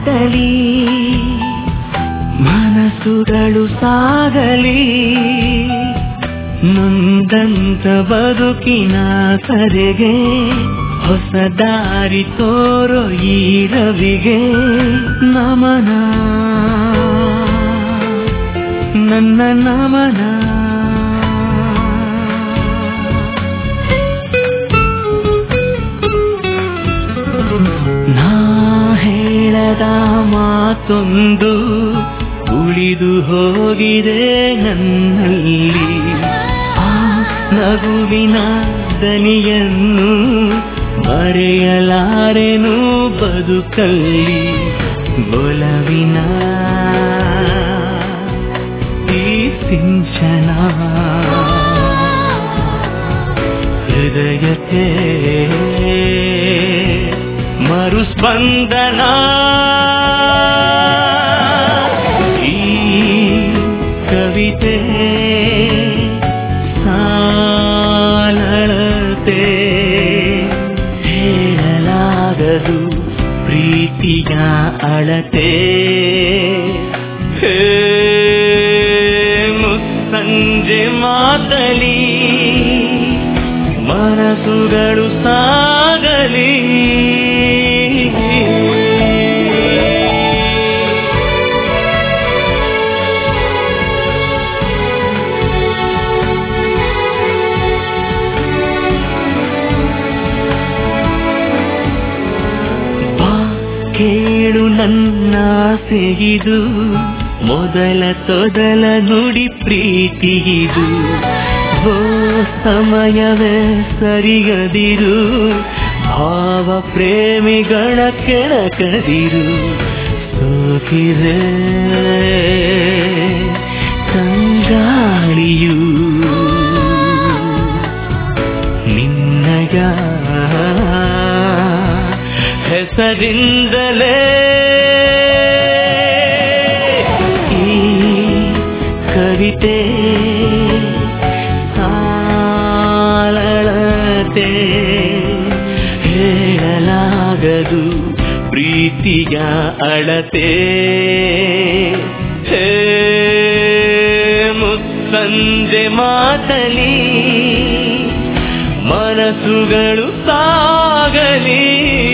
ಮಾತಲಿ ಮನಸ್ಸುಗಳು ಸಾಗಲಿ ನೊಂದಂತ ಬದುಕಿನ ಕರೆಗೆ ಹೊಸ ದಾರಿ ತೋರೋ ಈ ರವಿಗೆ ನಮನ ನನ್ನ ನಮನ ನಾ ಹೇಳದ ಮಾತೊಂದು ಉಳಿದು ಹೋಗಿದೆ ನನ್ನಲ್ಲಿ ಆ ನಗುವಿನ ದನಿಯನ್ನು ಮರೆಯಲಾರೆನು ಬದುಕಲ್ಲಿ ಒಲವಿನ ಈ ಸಿಂಚನ ಹೃದಯಕ್ಕೆ ಮರುಸ್ಪಂದನ ಈ ಕವಿತೆ ಸಾಲಳತೆ ಹೇಳಲಾಗದು ಪ್ರೀತಿಯ ಅಳತೆ ಹೇ ಮುಸ್ಸಂಜೆ ಮಾತಲಿ ಮನಸ್ಸುಗಳು ಸಾಗಲಿ ಬಾ ಕೇಳು ನನ್ನ ಆಸೆಗಿದು ಮೊದಲ ತೊದಲ ನುಡಿ ಪ್ರೀತಿಗಿದು ಓ ಸಮಯವೇ ಸರಿಗದಿರು ಭಾವ ಪ್ರೇಮಿಗಳ ಕೆಳಕದಿರು ಸೋಕಿರೆ ತಂಗಾಳಿಯು ನಿನ್ನಯ ಹೆಸರಿಂದಲೇ ಈ ಕವಿತೆ ಸಾಲಳತೆ ಹೇಳಲಾಗದು ಪ್ರೀತಿಯ ಅಳತೆ ಹೇ ಮುಸ್ಸಂಜೆ ಮಾತಲಿ ಮನಸ್ಸುಗಳು ಸಾಗಲಿ